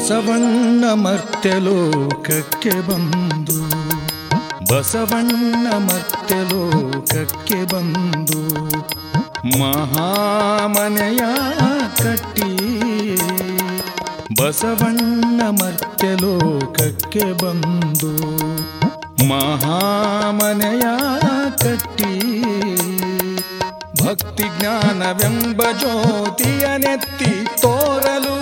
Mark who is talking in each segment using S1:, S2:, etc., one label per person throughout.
S1: ಬಸವಣ್ಣ ಮರ್ತ್ಯಲೋಕಕ್ಕೆ ಬಂದು ಬಸವಣ್ಣ ಮರ್ತ್ಯಲೋಕಕ್ಕೆ ಬಂದು ಮಹಾಮನೆಯ ಕಟ್ಟಿ ಬಸವಣ್ಣ ಮರ್ತ್ಯಲೋಕಕ್ಕೆ ಬಂದು ಮಹಾಮನೆಯ ಕಟ್ಟಿ ಭಕ್ತಿ ಜ್ಞಾನವೆಂಬ ಜ್ಯೋತಿಯ ನೆತ್ತಿ ತೋರಲು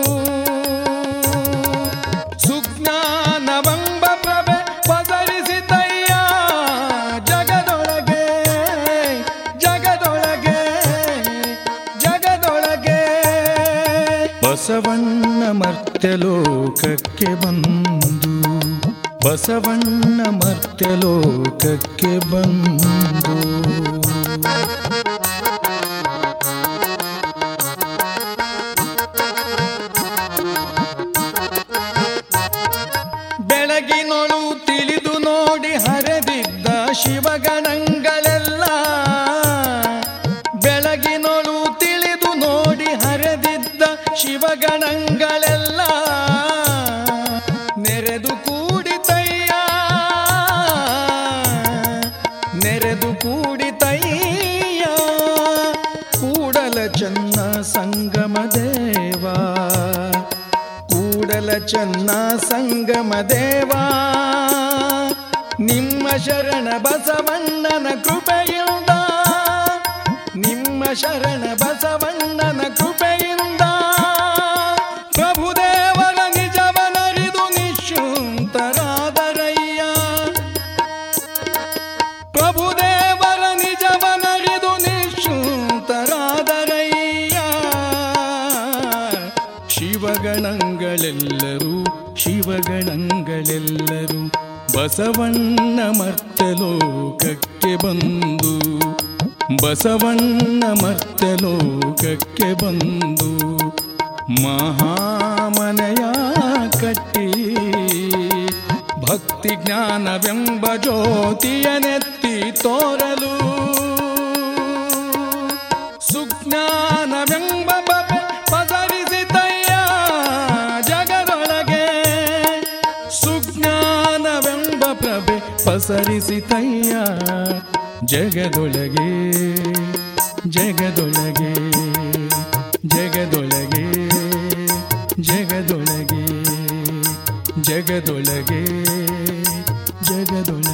S1: ಸುಜ್ಞಾನವೆಂಬ ಪ್ರಭೆ ಪಸರಿಸಿತಯ್ಯ ಜಗದೊಳಗೆ ಜಗದೊಳಗೆ ಜಗದೊಳಗೆ ಬಸವಣ್ಣ ಮರ್ತ್ಯಲೋಕಕ್ಕೆ ಬಂದು ಬಸವಣ್ಣ ಮರ್ತ್ಯಲೋಕಕ್ಕೆ ಬಂದು ಬೆಳಗಿನೊಳು ತಿಳಿದು ನೋಡಿ ಹರಿದಿದ್ದ ಶಿವಗಣಗಳೆಲ್ಲ ಬೆಳಗಿನೊಳು ತಿಳಿದು ನೋಡಿ ಹರಿದಿದ್ದ ಶಿವಗಣಗಳೆಲ್ಲ ನೆರೆದು ಕೂಡಿತಯ್ಯ ನೆರೆದು ಕೂಡಿತಯ್ಯ ಕೂಡಲ ಚೆನ್ನ ಸಂಗಮ ದೇವಾ ಕೂಡಲ ಚೆನ್ನ ಸಂಗಮ ದೇವಾ ನಿಮ್ಮ ಶರಣ ಬಸವಣ್ಣನ ಕೃಪೆಯಿಂದ ನಿಮ್ಮ ಶರಣ ಬಸವಣ್ಣನ ಕೃಪೆಯಿಂದ ಪ್ರಭುದೇವರ ನಿಜವನರಿದು ನಿಶುಂತರಾದರಯ್ಯ ಪ್ರಭುದೇವರ ನಿಜವನರಿದು ನಿಶುಂತರಾದರಯ್ಯ ಶಿವಗಣಗಳೆಲ್ಲರೂ ಶಿವಗಣಗಳೆಲ್ಲರೂ ಬಸವಣ್ಣ ಮರ್ತಲೋಕಕ್ಕೆ ಬಂದು ಬಸವಣ್ಣ ಮರ್ತಲೋಕಕ್ಕೆ ಬಂದು ಮಹಾಮನೆಯ ಕಟ್ಟಿ ಭಕ್ತಿ ಜ್ಞಾನವೆಂಬ ಜ್ಯೋತಿಯ ನೆತ್ತಿ ತೋರಲು ಸುಜ್ಞಾನವೆಂಬ ಬಗೆ ಪಸರಿಸಿತಯ್ಯ ಜಗದೊಳಗೆ ಸುಜ್ಞಾನವೆಂಬ ಪ್ರಭೆ ಪಸರಿಸಿತಯ್ಯ ಜಗದೊಳಗೆ ಜಗದೊಳಗೆ ಜಗದೊಳಗೆ ಜಗದೊಳಗೆ ಜಗದೊಳಗೆ ಜಗದೊಳಗೆ